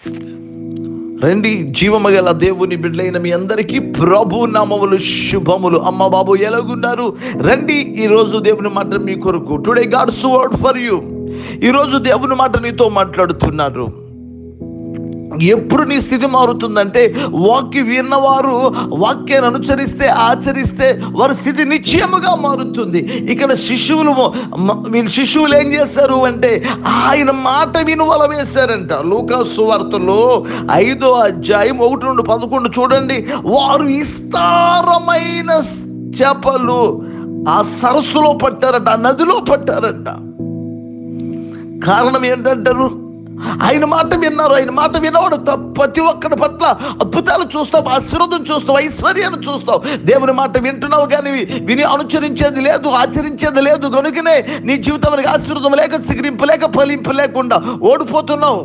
రండి జీవము గల దేవుని బిడ్డలైన మీ అందరికీ ప్రభు నామములు శుభములు అమ్మ బాబు ఎలాగున్నారు రండి ఈరోజు దేవుని మాట మీ కొరకు today God's word for you ఈరోజు దేవుని మాట నీతో మాట్లాడుతున్నారు ఎప్పుడు నీ స్థితి మారుతుందంటే వాక్య విన్నవారు వాక్యాన్ని అనుసరిస్తే ఆచరిస్తే వారి స్థితి నిశ్చయముగా మారుతుంది ఇక్కడ శిశువులు మ- వీళ్ళు శిశువులు ఏం చేశారు అంటే ఆయన మాట విని వల వేశారంట లూకాసు వార్తలో ఐదో అధ్యాయం ఒకటి నుండి పదకొండు చూడండి వారు విస్తారమైన చేపలు ఆ సరస్సులో పట్టారట ఆ నదిలో పట్టారంట కారణం ఏంటంటారు ఆయన మాట విన్నారు ఆయన మాట వినవాడు త- ప్రతి ఒక్కడి పట్ల అద్భుతాలు చూస్తావు ఆశీర్వాదం చూస్తావు ఐశ్వర్యాన్ని చూస్తావు దేవుని మాట వింటున్నావు కానీ వి- విని అనుసరించేది లేదు ఆచరించేది లేదు కనుకనే నీ జీవితానికి ఆశీర్వాదం లేక సిగిరింపు లేక ఫలింపు లేకుండా ఓడిపోతున్నావు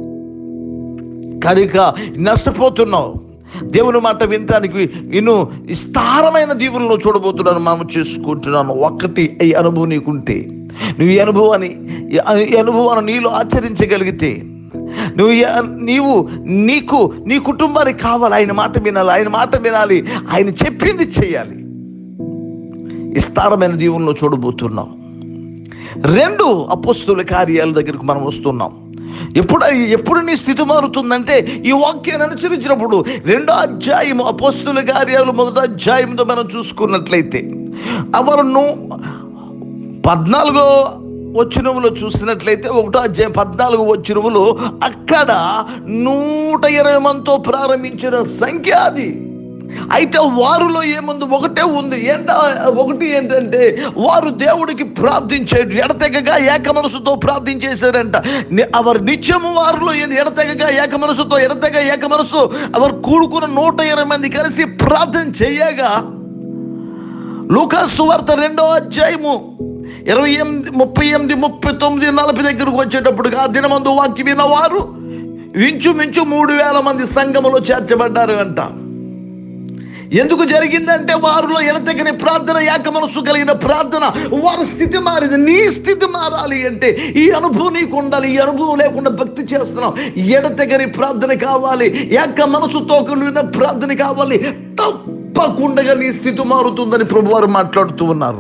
కనుక నష్టపోతున్నావు దేవుని మాట వినటానికి విను విస్తారమైన దీవులను చూడబోతున్నాను మనం చేసుకుంటున్నాను ఒక్కటి ఈ అనుభవం నీకుంటే నువ్వు ఈ అనుభవాన్ని ఈ అనుభవాన్ని నీలో ఆచరించగలిగితే నువ్వు ఈ- నీవు నీకు నీ కుటుంబానికి కావాలి ఆయన మాట వినాలి ఆయన మాట వినాలి ఆయన చెప్పింది చేయాలి విస్తారమైన దీవులను చూడబోతున్నాం రెండు అపోస్తుల కార్యాల దగ్గరకు మనం వస్తున్నాం ఎప్పుడు ఎప్పుడు నీ స్థితి మారుతుందంటే ఈ వాక్యాన్ని అనుసరించినప్పుడు రెండో అధ్యాయం అపోస్తుల కార్యాలు మొదటి అధ్యాయంతో మనం చూసుకున్నట్లయితే అవరును పద్నాలుగో వచ్చినములో చూసినట్లయితే ఒకటో అధ్యాయం పద్నాలుగు వచ్చినములు అక్కడ నూట ఇరవై మందితో ప్రారంభించిన సంఖ్య అది అయితే వారిలో ఏముంది ఒకటే ఉంది ఏంట ఒకటి ఏంటంటే వారు దేవుడికి ప్రార్థించారు ఎడతెగగా ఏక మనసుతో ప్రార్థించేశారంట ని- అవర్ నిత్యము వారిలో ఏంటి ఎడతెగగా ఏక మనసుతో ఎడతెగ ఏక మనసు అవర్ కూడుకున్న నూట ఇరవై మంది కలిసి ప్రార్థన చేయగా లూకాసు వార్త రెండో అధ్యాయము ఇరవై ఎనిమిది ముప్పై ఎనిమిది ముప్పై తొమ్మిది నలభై దగ్గరకు వచ్చేటప్పుడు ఆ దినమందు వాక్య విన్నవారు ఇంచుమించు మూడు వేల మంది సంఘములో చేర్చబడ్డారు అంట ఎందుకు జరిగిందంటే వారిలో ఎడతెగని ప్రార్థన ఏక మనసు కలిగిన ప్రార్థన వారి స్థితి మారింది నీ స్థితి మారాలి అంటే ఈ అనుభవం నీకు ఉండాలి ఈ అనుభవం లేకుండా భక్తి చేస్తున్నాం ఎడతెగని ప్రార్థన కావాలి ఏక మనసుతో కలిగిన ప్రార్థన కావాలి తప్పకుండా నీ స్థితి మారుతుందని ప్రభువారు మాట్లాడుతూ ఉన్నారు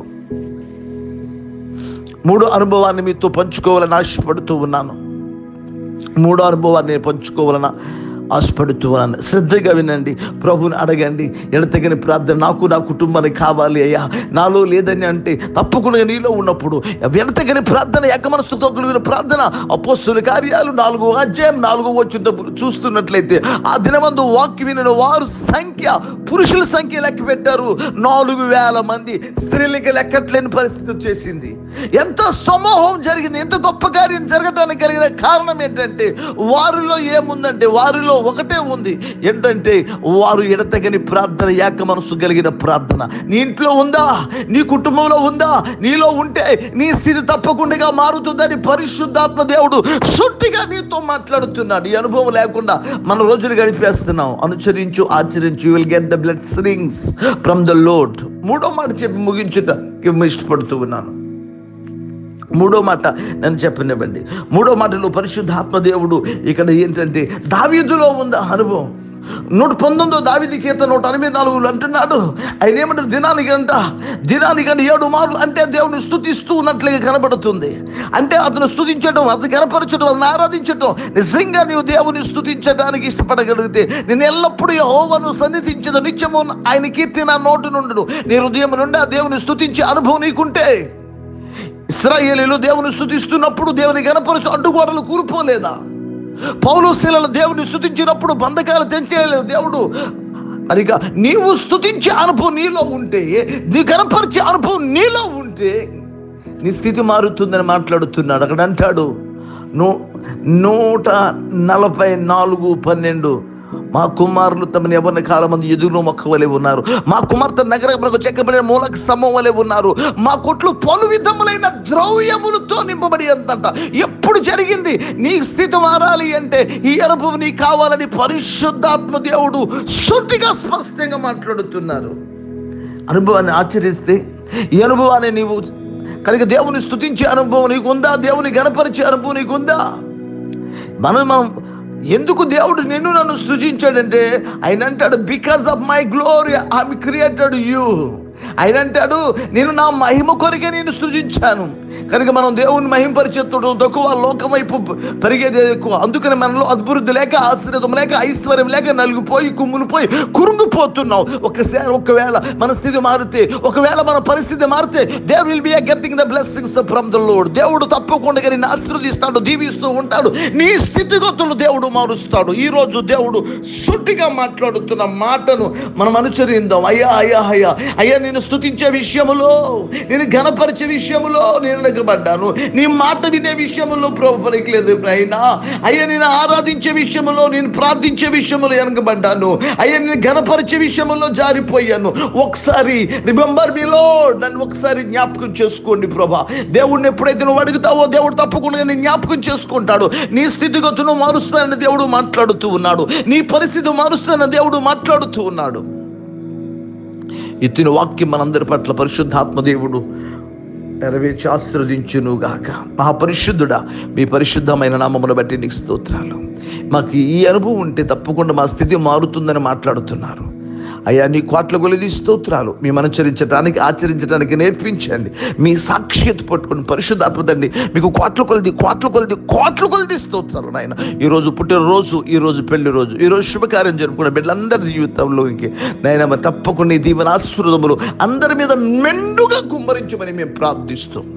మూడో అనుభవాన్ని మీతో పంచుకోవాలని ఆశపడుతూ ఉన్నాను మూడో అనుభవాన్ని నేను పంచుకోవాలన్న ఆశపడుతూ ఉన్నాను శ్రద్ధగా వినండి ప్రభుని అడగండి ఎడతెగని ప్రార్థన నాకు నా కుటుంబానికి కావాలి అయ్యా నాలో లేదని అంటే తప్పకుండా నీలో ఉన్నప్పుడు ఎడతెగని ప్రార్థన ఎక్క మనసుతో కలిగిన ప్రార్థన అపోస్తుల కార్యాలు నాలుగో అధ్యాయం నాలుగో వచ్చినప్పుడు చూస్తున్నట్లయితే ఆ దినమందు వాక్య వినిన వారు సంఖ్య పురుషుల సంఖ్య లెక్క పెట్టారు నాలుగు వేల మంది స్త్రీలకి లెక్కట్లేని పరిస్థితి వచ్చేసింది ఎంత సమూహం జరిగింది ఎంత గొప్ప కార్యం జరగటానికి కలిగిన కారణం ఏంటంటే వారిలో ఏముందంటే వారిలో ఒకటే ఉంది ఏంటంటే వారు ఎడతగని ప్రార్థన ఏక మనసు కలిగిన ప్రార్థన నీ ఇంట్లో ఉందా నీ కుటుంబంలో ఉందా నీలో ఉంటే నీ స్థితి తప్పకుండా మారుతుందని పరిశుద్ధాత్మ దేవుడు సుట్టిగా నీతో మాట్లాడుతున్నాడు ఈ అనుభవం లేకుండా మన రోజులు గడిపేస్తున్నాం అనుసరించు ఆచరించు will get the blood strings from the Lord మూడో మాట చెప్పి ముగించుటకి ఇష్టపడుతూ ఉన్నాను మూడో మాట నన్ను చెప్పనివ్వండి మూడో మాటలో పరిశుద్ధాత్మ దేవుడు ఇక్కడ ఏంటంటే దావీదులో ఉంది ఆ అనుభవం నూట పంతొమ్మిదో దావిది కీర్త నూట ఎనభై నాలుగులు అంటున్నాడు ఆయన ఏమంటారు దినానికి అంట దినానికంటే ఏడు మార్లు అంటే దేవుని స్థుతిస్తూ ఉన్నట్లుగా కనబడుతుంది అంటే అతను స్థుతించడం అతను కనపరచడం అతను ఆరాధించడం నిజంగా నీవు దేవుని స్థుతించడానికి ఇష్టపడగలిగితే నేను ఎల్లప్పుడూ యెహోవాను సన్నిధించదు నిత్యము ఆయన కీర్తి నా నోటి నుండి నీ హృదయం నుండి ఆ దేవుని స్థుతించే అనుభవం నీకుంటే ఇస్రాయేలీలు దేవుని స్థుతిస్తున్నప్పుడు దేవుని గణపరుచు అడ్డుగోడలు కూలిపోలేదా పౌలు శీలలు దేవుని స్థుతించినప్పుడు బంధకాలు తెంచేయలేదు దేవుడు అదిగా నీవు స్థుతించే అనుభవం నీలో ఉంటే నీ గణపరిచే అనుభవం నీలో ఉంటే నీ స్థితి మారుతుందని మాట్లాడుతున్నాడు అక్కడ అంటాడు నూ నూట నలభై నాలుగు పన్నెండు మా కుమారులు తమని ఎవరిని కాలమంది ఎదురు మొక్క వలె ఉన్నారు మా కుమార్తె నగరములకు చెక్కబడిన మూలక స్తంభం వలె ఉన్నారు మా కొట్లు పలు విధములైన ద్రవ్యములతో నింపబడి అందంట ఎప్పుడు జరిగింది నీ స్థితి మారాలి అంటే ఈ అనుభవం నీకు కావాలని పరిశుద్ధాత్మ దేవుడు సుట్టిగా స్పష్టంగా మాట్లాడుతున్నారు అనుభవాన్ని ఆచరిస్తే ఈ అనుభవాన్ని నీవు కనుక దేవుని స్తుతించే అనుభవం నీకుందా దేవుని గణపరిచే అనుభవం నీకుందా మనం మనం ఎందుకు దేవుడు నిన్ను నన్ను సృజించాడంటే ఆయన అంటాడు because of my glory I created you ఆయన అంటాడు నేను నా మహిమ కొరికే నేను సృజించాను కనుక మనం దేవుని మహింపరిచేత్తడం తక్కువ లోకం వైపు పెరిగేది ఎక్కువ అందుకని మనలో అభివృద్ధి లేక ఆశీర్వాదం లేక ఐశ్వర్యం లేక నలిగిపోయి కుమ్ములు పోయి కురుంగిపోతున్నాం ఒకసారి ఒకవేళ మన స్థితి మారితే ఒకవేళ మన పరిస్థితి మారితే there will be getting the blessings from the Lord దేవుడు తప్పకుండా నిన్ను ఆశీర్వదిస్తాడు దీవిస్తూ ఉంటాడు నీ స్థితిగతులు దేవుడు మారుస్తాడు ఈ రోజు దేవుడు సుట్టిగా మాట్లాడుతున్న మాటను మనం అనుసరిందాం అయ్యా అయ్యా అయ్యా అయ్యా నేను స్తుతించే విషయములో నేను ఘనపరిచే విషయములో నేను వెనకబడ్డాను నీ మాట వినే విషయములో ప్రభు పలికలేదు అయినా అయ్యా నేను ఆరాధించే విషయములో నేను ప్రార్థించే విషయములో వెనకబడ్డాను అయ్యా నేను ఘనపరిచే విషయములో జారిపోయాను ఒకసారి రిమెంబర్ మీలో నన్ను ఒకసారి జ్ఞాపకం చేసుకోండి ప్రభా దేవుడిని ఎప్పుడైతే నువ్వు అడుగుతావో దేవుడు తప్పకుండా నేను జ్ఞాపకం చేసుకుంటాడు నీ స్థితిగతును మారుస్తానని దేవుడు మాట్లాడుతూ ఉన్నాడు నీ పరిస్థితి మారుస్తానని దేవుడు మాట్లాడుతూ ఉన్నాడు ఇతని వాక్యం మనందరి పట్ల పరిశుద్ధాత్మ దేవుడు నెరవేర్చి ఆశీర్వదించును గాక మహాపరిశుద్ధుడా మీ పరిశుద్ధమైన నామమును బట్టి నీకు స్తోత్రాలు మాకు ఈ అనుభవం ఉంటే తప్పకుండా మా స్థితి మారుతుందని మాట్లాడుతున్నారు అయ్యా నీ కోట్ల కొలిది స్తోత్రాలు మేము అనుసరించడానికి ఆచరించడానికి నేర్పించండి మీ సాక్షియత పట్టుకుని పరిశుద్ధాత్మ తండ్రి మీకు కోట్ల కొలిది కోట్ల కొలిది కోట్ల కొలిది స్తోత్రాలు నాయన ఈ రోజు పుట్టినరోజు ఈ రోజు పెళ్లి రోజు ఈ రోజు శుభకార్యం జరుపుకున్న బిడ్డలందరి జీవితంలోనికి నాయన మరి తప్పకుండా ఈ దీవెన ఆశీర్వదములు అందరి మీద మెండుగా కుమ్మరించమని మేము ప్రార్థిస్తాం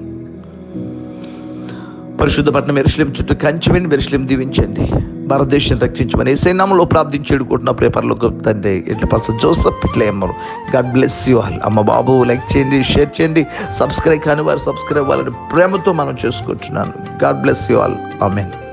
పరిశుద్ధ పట్నం ఎరుసలేం చుట్టూ కంచెమని వెరుసలేం దీవించండి భారతదేశం రక్షించమని ఏసై నామంలో ప్రార్థించేడుకుంటున్న పేపర్లో తండ్రి ఇట్లా పర్సన్ జోసఫ్ ఇట్లా అమ్మరు గాడ్ బ్లెస్ యూ ఆల్ అమ్మ బాబు లైక్ చేయండి షేర్ చేయండి సబ్స్క్రైబ్ కాని వారు సబ్స్క్రైబ్ అవ్వాలని ప్రేమతో మనం చేసుకుంటున్నాను God bless you all amen